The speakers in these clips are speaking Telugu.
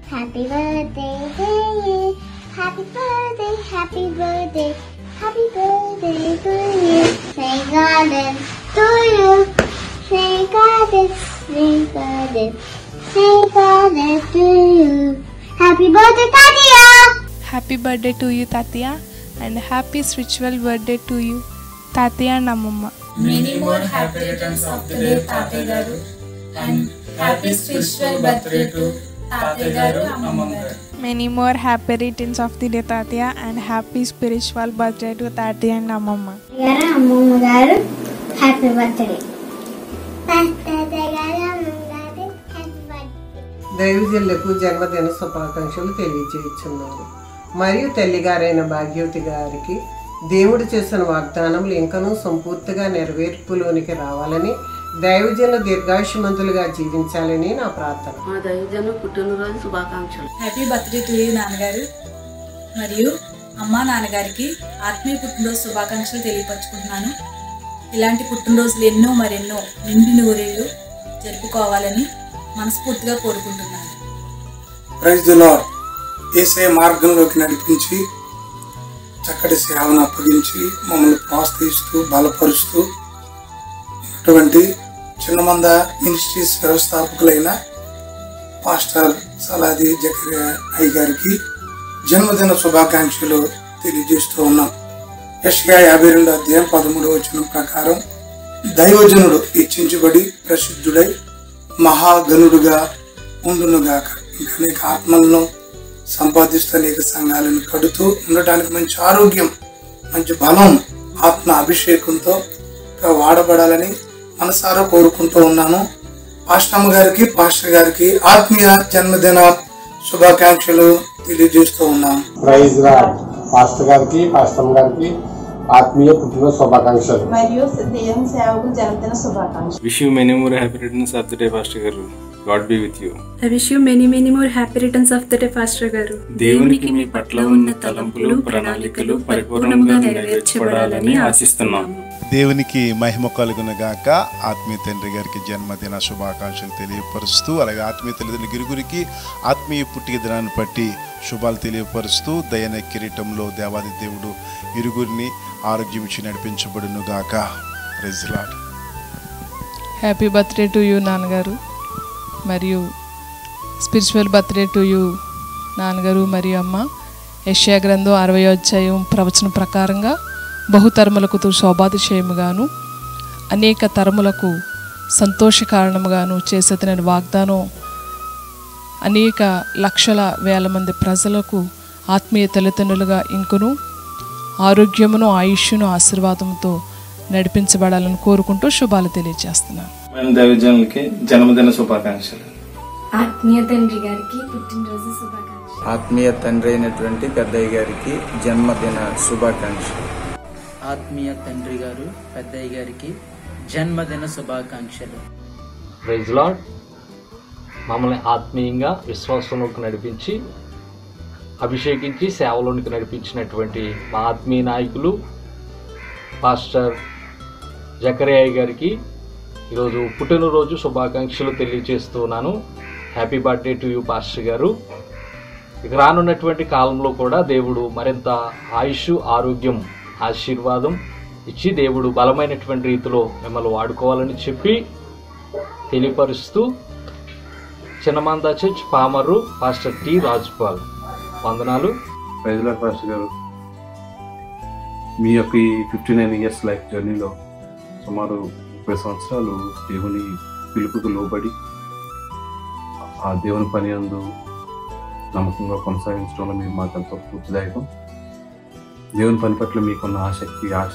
Happy birthday to you. Happy birthday, happy birthday, happy birthday to you. Say garden to you. Say garden, say garden, say garden to you. Happy birthday, Tadia! Happy birthday to you తాతయ్య and happy spiritual birthday to you తాతయ్య అండ్ అమ్మమ్మ Many more happy returns of the day, Tate Garu. And happy spiritual birthday to Tate Garu, Amma Garu. Many more happy returns of the day తాతయ్య and happy spiritual birthday to తాతయ్య అండ్ అమ్మమ్మ గారు అమ్మమ్మ గారు హ్యాపీ బర్త్డే తాతయ్య గారు అమ్మమ్మ గారు హ్యాపీ బర్త్డే దైవజనులకు జన్మదిన శుభాకాంక్షలు తెలియజేయుచున్నాను మరియు తల్లిగారైన భాగ్యవతి గారికి దేవుడు చేసిన వాగ్దానములు ఇంకనూ సంపూర్తిగా నెరవేర్పులోనికి రావాలని దైవజనులు దీర్ఘాయుషమంతులుగా జీవించాలని నా ప్రార్థన మా దైవజను పుట్టినరోజు శుభాకాంక్షలు హ్యాపీ బర్త్డే టు యూ నాన్నగారు మరియు అమ్మా నాన్నగారికి ఆత్మీయ పుట్టినరోజు శుభాకాంక్షలు తెలియపరచుకుంటున్నాను ఇలాంటి పుట్టినరోజులు ఎన్నో మరెన్నో నిండి నూరేళ్ళు జరుపుకోవాలని మనస్ఫూర్తిగా కోరుకుంటున్నాను ప్రైజ్ ది లార్డ్ ఏసే మార్గంలోకి నడిపించి చక్కటి సేవను అప్పగించి మమ్మల్ని ప్రోత్సహిస్తూ బలపరుస్తూ అటువంటి చిన్నమంద మినిస్ట్రీస్ వ్యవస్థాపకులైన పాస్టర్ సలాది జకరియా అయ్య గారికి జన్మదిన శుభాకాంక్షలు తెలియజేస్తూ ఉన్నాం యష్యా యాభై రెండు అధ్యాయం పదమూడవ వచనం ప్రకారం దైవజనుడు హెచ్చించబడి ప్రసిద్ధుడై మహాగనుడుగా ఉండునుగాక ఇంకా అనేక ఆత్మలను సంపాదిస్తూ అనేక సంఘాలను కడుతూ ఉండటానికి మంచి ఆరోగ్యం మంచి బలం ఆత్మ అభిషేకంతో ఇంకా వాడబడాలని మనసారా కోరుకుంటూ ఉన్నాను పాస్టమ్మ గారికి పాస్టర్ గారికి ఆత్మీయ జన్మదిన శుభాకాంక్షలు తెలియజేస్తూ ఉన్నాను ప్రైజ్ రాడ్ పాస్టర్ గారికి పాస్టర్ గారికి ఆత్మీయ పుట్టిన శుభాకాంక్షలు మరియు దేవుని సేవకు జన్మదిన శుభాకాంక్షలు Wish you many more happy returns of the day, Pastor Garu. God be with you. I wish you many many more happy returns of the day, Pastor గారు దేవునికి మీ పట్ల ఉన్న తలంపులు ప్రణాళికలు పరిపూర్ణంగా నెరవేర్చబడాలని ఆశిస్తున్నాం దేవునికి మహిమ కలుగునగాక ఆత్మీయ తండ్రి గారికి జన్మదిన శుభాకాంక్షలు తెలియపరుస్తూ అలాగే ఆత్మీయ తల్లిదండ్రుల గిరుగురికి ఆత్మీయ పుట్టిక దినాన్ని బట్టి శుభాలు తెలియపరుస్తూ దయన కిరీటంలో దేవాది దేవుడు ఇరుగురిని ఆరోగ్యం ఇచ్చి నడిపించబడును గాక praise Lord happy birthday to you నాన్నగారు మరియు స్పిరిచువల్ బర్త్డే టు యూ నాన్నగారు మరియు అమ్మ యష్యా గ్రంథం అరవై అధ్యాయం ప్రవచన ప్రకారంగా బహుతరములకు తు శోభాతిశయముగాను అనేక తరములకు సంతోష కారణముగాను చేసేతనని వాగ్దానం అనేక లక్షల వేల మంది ప్రజలకు ఆత్మీయ తల్లిదండ్రులుగా ఇంకును ఆరోగ్యమును ఆయుష్ను ఆశీర్వాదంతో నడిపించబడాలని కోరుకుంటూ శుభాలు తెలియజేస్తున్నాను మన దైవజనులకి జన్మదిన శుభాకాంక్షలు ఆత్మీయ తండ్రి గారికి పుట్టినరోజు శుభాకాంక్షలు ఆత్మీయ తండ్రి అయినటువంటి పెద్దయ్య గారికి జన్మదిన శుభాకాంక్షలు ఆత్మీయ తండ్రి గారు పెద్దయ్య గారికి జన్మదిన శుభాకాంక్షలు ప్రైజ్ లాడ్ మమ్మల్ని ఆత్మీయంగా విశ్వాసంలోకి నడిపించి అభిషేకించి సేవలోనికి నడిపించినటువంటి మా ఆత్మీయ నాయకులు పాస్టర్ జకరియయ్య గారికి ఈరోజు పుట్టినరోజు శుభాకాంక్షలు తెలియజేస్తున్నాను happy birthday to you pastor గారు ఇక రానున్నటువంటి కాలంలో కూడా దేవుడు మరింత ఆయుష్ ఆరోగ్యం ఆశీర్వాదం ఇచ్చి దేవుడు బలమైనటువంటి రీతిలో మిమ్మల్ని వాడుకోవాలని చెప్పి తెలియపరుస్తూ Chinnamanda church Pamarru pastor T Rajpal వందనాలు ప్రైజ్లా పాస్టర్ గారు మీ యొక్క ఈ ఫిఫ్టీ నైన్ ఇయర్స్ లైఫ్ జర్నీలో సుమారు ముప్పై సంవత్సరాలు దేవుని పిలుపుకు లోబడి ఆ దేవుని పని అందు నమ్మకంగా కొనసాగించడంలో మీరు మాకెంతో పూర్తిదాయకం దేవుని పని పట్ల మీకున్న ఆసక్తి ఆశ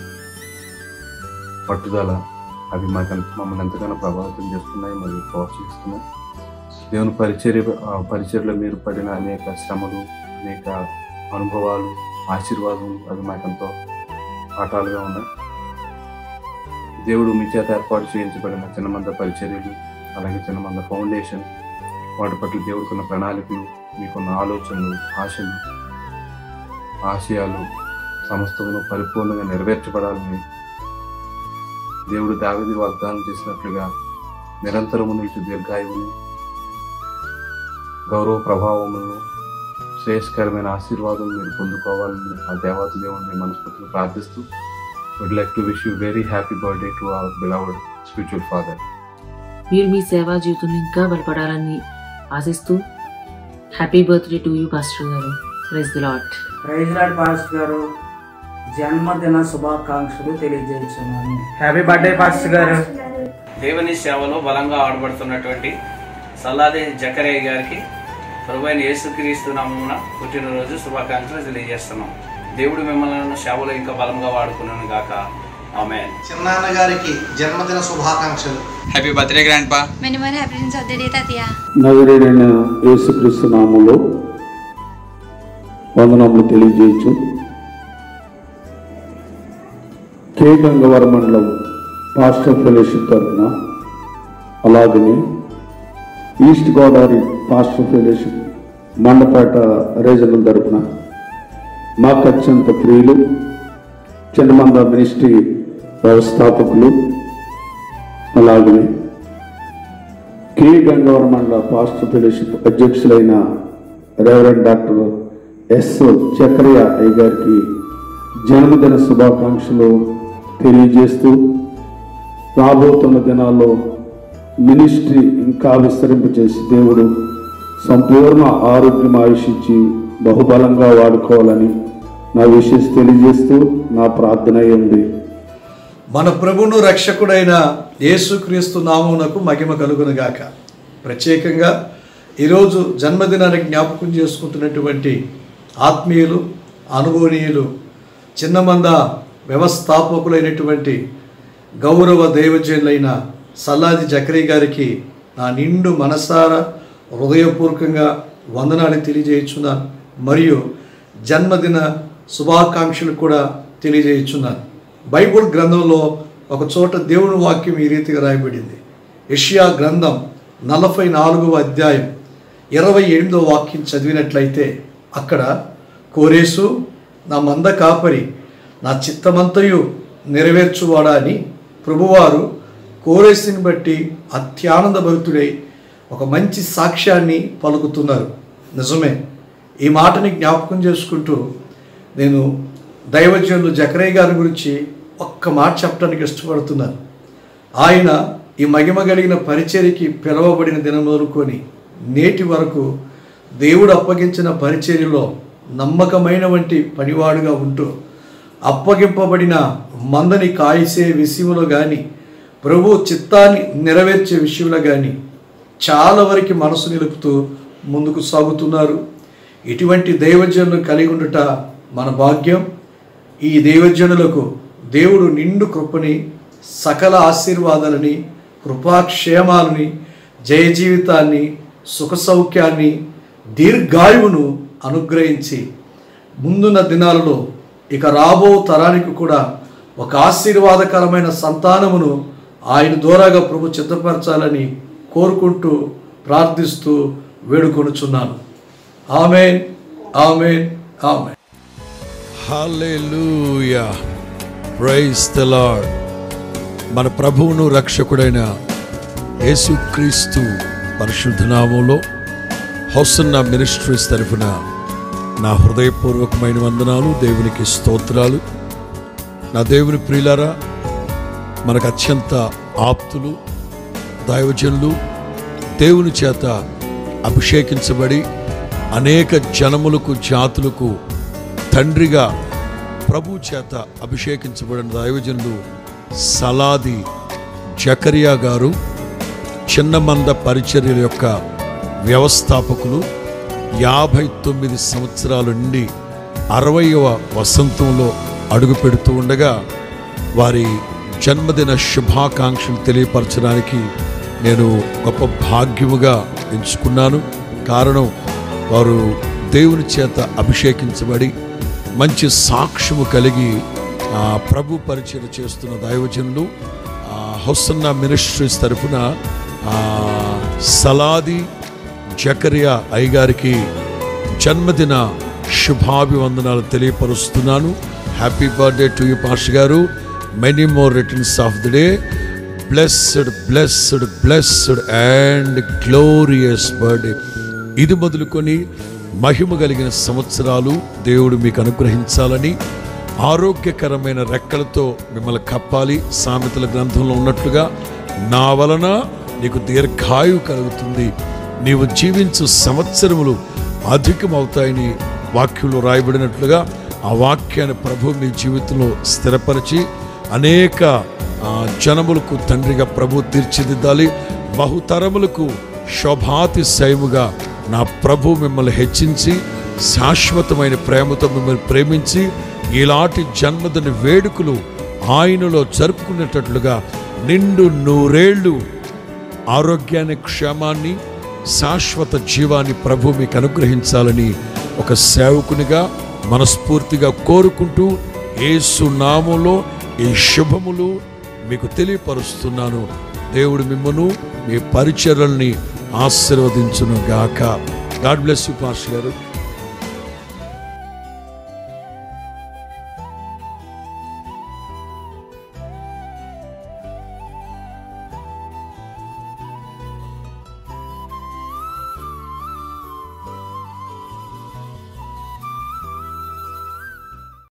పట్టుదల అవి మాకు మమ్మల్ని ఎంతగానో ప్రభావితం చేస్తున్నాయి మరియు ప్రోత్సహిస్తున్నాయి దేవుని పరిచర్య ఆ పరిచర్యలో మీరు పడిన అనేక శ్రమలు అనేక అనుభవాలు ఆశీర్వాదం అవి మాకెంతో పాఠాలుగా ఉన్నాయి దేవుడు మీ చేత ఏర్పాటు చేయించబడిన చిన్నమంద పరిచర్యలు అలాగే చిన్నమంద ఫౌండేషన్ వాటి పట్ల దేవుడికున్న ప్రణాళికలు మీకున్న ఆలోచనలు ఆశలు ఆశయాలు సమస్తమును పరిపూర్ణంగా నెరవేర్చబడాలని దేవుడు దావిది వాగ్దానం చేసినట్లుగా నిరంతరము నిలిచి దీర్ఘాయువుని గౌరవ ప్రభావములను శ్రేయస్కరమైన ఆశీర్వాదం మీరు పొందుకోవాలని ఆ దేవత దేవుని మనస్ఫూర్తిగా ప్రార్థిస్తూ would like to wish you very happy birthday to our beloved spiritual father మీరు మీ సేవా జీవితంలో ఇంకా బలపడాలని ఆశిస్తూ happy birthday to you pastor గారు praise the Lord praise Lord pastor గారు జన్మదిన శుభాకాంక్షలు తెలియజేస్తున్నాను హ్యాపీ బర్త్డే పాస్టర్ గారు దేవుని సేవలో బలంగా ఆడబడుతున్నటువంటి సల్లాది జకరయ్య గారికి ప్రభువైన యేసుక్రీస్తు నామమున పుట్టినరోజు శుభాకాంక్షలు తెలియజేస్తున్నాం దేవుడు మిమ్మల్ని సేవలో ఇంకా బలంగా వాడుకున్నాను గాక ఆమె చిన్నాన్న గారికి జన్మదిన శుభాకాంక్షలు happy birthday grandpa Many more happy returns of the day, Tatya. నజరేడైన యేసుక్రీస్తు నామములో వందనములు తెలియజేయచ్చు కే గంగవరం మండలం పాస్టర్ ఫెలోషిప్ తరఫున అలాగనే east Godavari pastor fellowship Mandapeta regional తరఫున మాకు అత్యంత ప్రియులు చిన్నమంద మినిస్ట్రీ వ్యవస్థాపకులు అలాగనే కే గంగవరం మండల పాస్టర్ ఫెలోషిప్ అధ్యక్షులైన రెవరెండ్ డాక్టర్ ఎస్ చక్రయ్య అయ్య గారికి జన్మదిన శుభాకాంక్షలు తెలియజేస్తూ రాబోతున్న దినాల్లో మినిస్ట్రీ ఇంకా విస్తరింపచేసి దేవుడు సంపూర్ణ ఆరోగ్యం ఆయుష్ ఇచ్చి బహుబలంగా వాడుకోవాలని నా విషయం తెలియజేస్తూ నా ప్రార్థన అయి ఉంది మన ప్రభును రక్షకుడైన యేసుక్రీస్తు నామమునకు మహిమ కలుగునుగాక ప్రత్యేకంగా ఈరోజు జన్మదినాన్ని జ్ఞాపకం చేసుకుంటున్నటువంటి ఆత్మీయులు అనుభవనీయులు చిన్నమంద వ్యవస్థాపకులైనటువంటి గౌరవ దైవజనులైన సల్లాది జకరీ గారికి నా నిండు మనసార హృదయపూర్వకంగా వందనాలు తెలియజేయుచున్నాను మరియు జన్మదిన శుభాకాంక్షలు కూడా తెలియజేయుచున్నాను బైబుల్ గ్రంథంలో ఒక చోట దేవుని వాక్యం ఈ రీతిగా రాయబడింది యషియా గ్రంథం నలభై నాలుగవ అధ్యాయం ఇరవై ఎనిమిదవ వాక్యం చదివినట్లయితే అక్కడ కోరేసు నా మంద కాపరి నా చిత్తమంతయు నెరవేర్చువాడా అని ప్రభువారు కోరేసుని బట్టి అత్యానంద భక్తుడై ఒక మంచి సాక్ష్యాన్ని పలుకుతున్నారు నిజమే ఈ మాటని జ్ఞాపకం చేసుకుంటూ నేను దైవజనులు జకరయ్య గారి గురించి ఒక్క మాట చెప్పడానికి ఇష్టపడుతున్నాను ఆయన ఈ మహిమ కలిగిన పరిచర్యకి పిలవబడిన దినం మొదలుకొని నేటి వరకు దేవుడు అప్పగించిన పరిచర్యలో నమ్మకమైన వంటి పనివాడుగా ఉంటూ అప్పగింపబడిన మందని కాయిసే విషయంలో కానీ ప్రభు చిత్తాన్ని నెరవేర్చే విషయంలో కానీ చాలా వరకు మనసు నిలుపుతూ ముందుకు సాగుతున్నారు ఇటువంటి దైవజనులు కలిగి ఉండుట మన భాగ్యం ఈ దైవజనులకు దేవుడు నిండు కృపని సకల ఆశీర్వాదాలని కృపాక్షేమాలని జయ జీవితాన్ని సుఖ సౌఖ్యాన్ని దీర్ఘాయువును అనుగ్రహించి ముందున్న దినాలలో ఇక రాబో తరానికి కూడా ఒక ఆశీర్వాదకరమైన సంతానమును ఆయన ద్వారాగా ప్రభు చిత్తపరచాలని కోరుకుంటూ ప్రార్థిస్తూ వేడుకొనుచున్నాను ఆమెన్ ఆమెన్ ఆమెన్ హల్లెలూయా ప్రైజ్ ద లార్డ్ మన ప్రభువును రక్షకుడైన యేసుక్రీస్తు పరిశుద్ధ నామంలో హౌసన్న మినిస్ట్రీస్ తరఫున నా హృదయపూర్వకమైన వందనాలు దేవునికి స్తోత్రాలు నా దేవుని ప్రియులారా మనకు అత్యంత ఆప్తులు దైవజనులు దేవుని చేత అభిషేకించబడి అనేక జనములకు జాతులకు తండ్రిగా ప్రభు చేత అభిషేకించబడిన దైవజనులు సలాది జకరియా గారు చిన్నమంద పరిచర్యల యొక్క వ్యవస్థాపకులు యాభై తొమ్మిది సంవత్సరాల నుండి అరవయవ వసంతంలో అడుగు పెడుతూ ఉండగా వారి జన్మదిన శుభాకాంక్షలు తెలియపరచడానికి నేను గొప్ప భాగ్యముగా ఎంచుకున్నాను కారణం వారు దేవుని చేత అభిషేకించబడి మంచి సాక్ష్యము కలిగి ఆ, ప్రభు పరిచయం చేస్తున్న దైవజనులు ఆ, హొసన్న మినిస్ట్రీస్ తరఫున ఆ, సలాది జకరియా అయ్యగారికి జన్మదిన శుభాభివందనాలు తెలియపరుస్తున్నాను హ్యాపీ బర్త్డే టు యూ పాష్ గారు many more returns of the day blessed blessed blessed and glorious birthday ఇది మొదలుకొని మహిమ కలిగిన సంవత్సరాలు దేవుడు మీకు అనుగ్రహించాలని ఆరోగ్యకరమైన రెక్కలతో మిమ్మల్ని కప్పాలి సామెతల గ్రంథంలో ఉన్నట్లుగా నా వలన నీకు దీర్ఘాయు కలుగుతుంది నీవు జీవించు సంవత్సరములు అధికమవుతాయని వాక్యంలో రాయబడినట్లుగా ఆ వాక్యాన్ని ప్రభు మీ జీవితంలో స్థిరపరిచి అనేక ఆ, జనములకు తండ్రిగా ప్రభు తీర్చిదిద్దాలి బహుతరములకు శోభాతిశయముగా నా ప్రభు మిమ్మల్ని హెచ్చించి శాశ్వతమైన ప్రేమతో మిమ్మల్ని ప్రేమించి ఇలాంటి జన్మదిన వేడుకలు ఆయనలో జరుపుకునేటట్లుగా నిండు నూరేళ్ళు ఆరోగ్యాన్ని క్షేమాన్ని శాశ్వత జీవాన్ని ప్రభు మీకు అనుగ్రహించాలని ఒక సేవకునిగా మనస్ఫూర్తిగా కోరుకుంటూ యేసు నామంలో ఈ శుభములు మీకు తెలియపరుస్తున్నాను దేవుడు మిమ్మను మీ పరిచర్యల్ని ఆశీర్వదించును గాక గాడ్ బ్లెస్ యు పాస్టర్ గారు